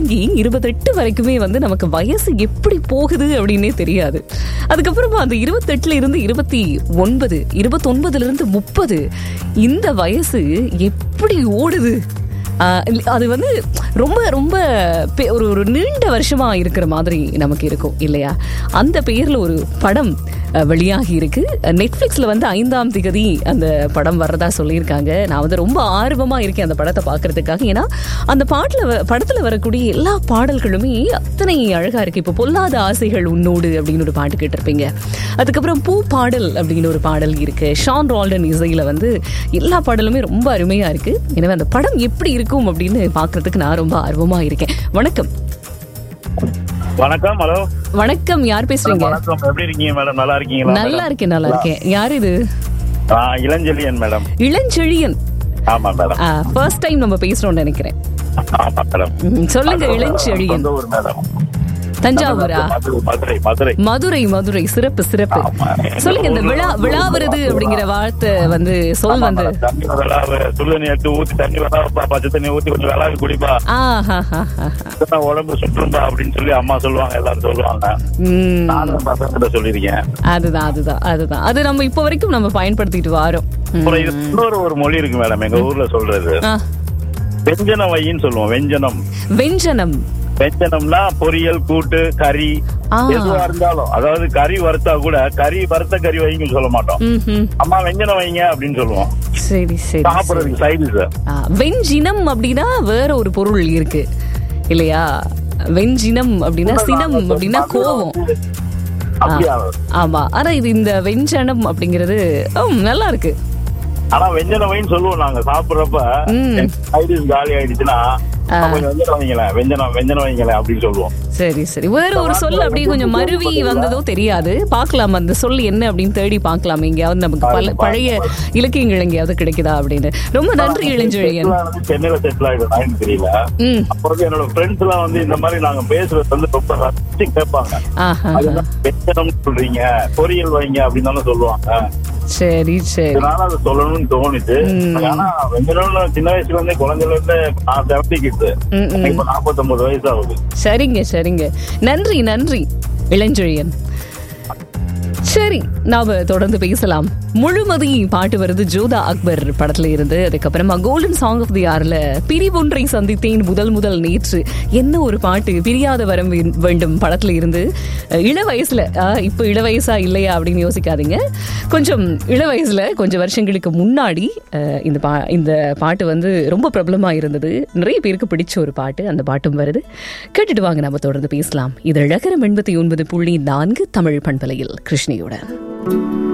தொடங்கி இருபத்தெட்டு வரைக்குமே வந்து நமக்கு வயசு எப்படி போகுது அப்படின்னே தெரியாது அதுக்கப்புறமா அந்த இருபத்தெட்டுல இருந்து இருபத்தி ஒன்பது இருபத்தொன்பதுல இருந்து முப்பது இந்த வயசு எப்படி ஓடுது ஆஹ் இல்ல- அது வந்து ரொம்ப ரொம்ப பெ- ஒரு ஒரு நீண்ட வருஷமா இருக்கிற மாதிரி நமக்கு இருக்கும் இல்லையா அந்த பெயர்ல ஒரு படம் அஹ், வெளியாகி இருக்கு நெட்ஃபிளிக்ஸ்ல வந்து ஐந்தாம் திகதி அந்த படம் வர்றதா சொல்லியிருக்காங்க நான் வந்து ரொம்ப ஆர்வமா இருக்கேன் அந்த படத்தை பார்க்கறதுக்காக ஏன்னா அந்த பாட்டுல வ- படத்துல வரக்கூடிய எல்லா பாடல்களுமே அத்தனை அழகா இருக்கு இப்போ பொல்லாத ஆசைகள் உன்னோடு அப்படின்னு ஒரு பாட்டு கேட்டிருப்பீங்க அதுக்கப்புறம் பூ பாடல் அப்படின்னு ஒரு பாடல் இருக்கு ஷான் ரால்டன் இசையில வந்து எல்லா பாடலுமே ரொம்ப அருமையா இருக்கு எனவே அந்த படம் எப்படி இருக்கும் அப்படின்னு பார்க்கிறதுக்கு நான் ரொம்ப ஆர்வமா இருக்கேன் வணக்கம் வணக்கம் ஹலோ வணக்கம் யார் பேசுறீங்க வணக்கம் எப்படி இருக்கீங்க மேடம் நல்லா இருக்கீங்களா நல்லா இருக்கேன் நல்லா இருக்கேன் யார் இது ஆ, இளஞ்செழியன் மேடம் இளஞ்செழியன் ஆமா மேடம் ஃபர்ஸ்ட் டைம் நம்ம பேசுறோம்னு நினைக்கிறேன் ஆமா மேடம் ம், சொல்லுங்க இளஞ்செழியன் சொந்த ஊர் மேடம் தஞ்சாவூரா மதுரை மதுரை மதுரை மதுரை மதுரை சிறப்பு சிறப்பு ஆமா. சொல்லுங்க இந்த விழா விழா வருது அப்படிங்கிற வார்த்தை வந்து சொல் வந்து தண்ணி வேணா சுடு தண்ணி எடுத்து ஊத்தி தண்ணி வேணா பச்சை தண்ணி ஊத்தி கொஞ்சம் விளாடு குடிப்பா ஆஹாஹாஹா. இல்லைன்னா உடம்பு சுற்றும்பா அப்படின்னு சொல்லி அம்மா சொல்லுவாங்க எல்லாரும் சொல்லுவாங்க ம் நானும் பசங்கிட்ட சொல்லியிருக்கேன் அதுதான் அதுதான் அதுதான் அது நம்ம இப்போ வரைக்கும் நம்ம பயன்படுத்திட்டு வரோம் ம். அப்புறம் இது இன்னொரு ஒரு மொழி இருக்கு மேடம் எங்க ஊர்ல சொல்றது ஆ, வெஞ்சன வையின்னு சொல்லுவோம் வெஞ்சனம் வெஞ்சனம் வெஞ்சனம்னா பொரியல் கூட்டு கறி ஆ. எதுவா இருந்தாலும் அதாவது கறி வறுத்தா கூட கறி வறுத்த கறி வைங்க சொல்ல மாட்டோம் ம்ஹும். அம்மா வெஞ்சனம் வைங்க அப்படின்னு சொல்லுவோம் சரி சரி சரி. சாப்பிடுறதுக்கு சைடு ஆ, வெஞ்சினம் அப்படின்னா வேற ஒரு பொருள் இருக்கு இல்லையா வெஞ்சினம் அப்படின்னா சினம் அப்படின்னா கோவம் அப்படியா ஆமா ஆனா இது இந்த வெஞ்சனம் அப்படிங்கிறது ம், நல்லா இருக்கு ஆனா வெஞ்சனம் வைன்னு சொல்லுவோம் நாங்க சாப்பிடுறப்ப ம். சைடு காலி ஆயிடுச்சுன்னா கொஞ்சம் வெஞ்சனம் வைங்களேன் வெஞ்சனம் வெஞ்சனம் வைங்களேன் அப்படின்னு சொல்லுவோம் சரி சரி வேற ஒரு சொல் அப்படியே கொஞ்சம் மருவி வந்ததோ தெரியாது பார்க்கலாம் அந்த சொல் என்ன அப்படின்னு தேடி பார்க்கலாம் எங்கேயாவது நமக்கு பல பழைய இலக்கியங்கள் எங்கேயாவது கிடைக்குதா அப்படின்னு ரொம்ப நன்றி இளஞ்செழியன் செட்டில் ஆனது சென்னையில செட்டில் ஆயிடும் எனக்கு தெரியல ம் அப்போ வந்து என்னோட ஃப்ரெண்ட்ஸ் எல்லாம் வந்து இந்த மாதிரி நாங்க பேசுறது வந்து ரொம்ப ரசிச்சு கேட்பாங்க ஆஹா அதுதான் வெஞ்சனம் சொல்றீங்க பொரியல் வைங்க அப்படின்னு தானே சொல்லுவாங்க சரி சரி இதனால அதை சொல்லணும்னு தோணுச்சு ஆனா வெஞ்சனம் சின்ன வயசுல இருந்தே குழந்தைல இருந்து நான் செவன்டி கிட்ஸ் ம், ம். இப்ப நாற்பத்தொன்பது வயசு ஆகுது சரிங்க சரிங்க நன்றி நன்றி இளஞ்செழியன் சரி நாம தொடர்ந்து பேசலாம் முழுமதி பாட்டு வருது ஜோதா அக்பர் படத்துல இருந்து அதுக்கப்புறமா கோல்டன் சாங் ஆஃப் தி ஆர்ல பிரிவொன்றை சந்தித்தேன் முதல் முதல் நேற்று என்ன ஒரு பாட்டு பிரியாத வரம் வே- வேண்டும் படத்துல இருந்து அஹ், இள வயசுல அஹ், இப்போ இள வயசா இல்லையா அப்படின்னு யோசிக்காதீங்க கொஞ்சம் இள வயசுல கொஞ்சம் வருஷங்களுக்கு முன்னாடி அஹ், இந்த பா இந்த பாட்டு வந்து ரொம்ப பிரபலமா இருந்தது நிறைய பேருக்கு பிடிச்ச ஒரு பாட்டு அந்த பாட்டும் வருது கேட்டுட்டு வாங்க நம்ம தொடர்ந்து பேசலாம் இது இழகரம் எண்பத்தி ஒன்பது புள்ளி நான்கு தமிழ் பண்பலையில் கிருஷ்ணியுடன்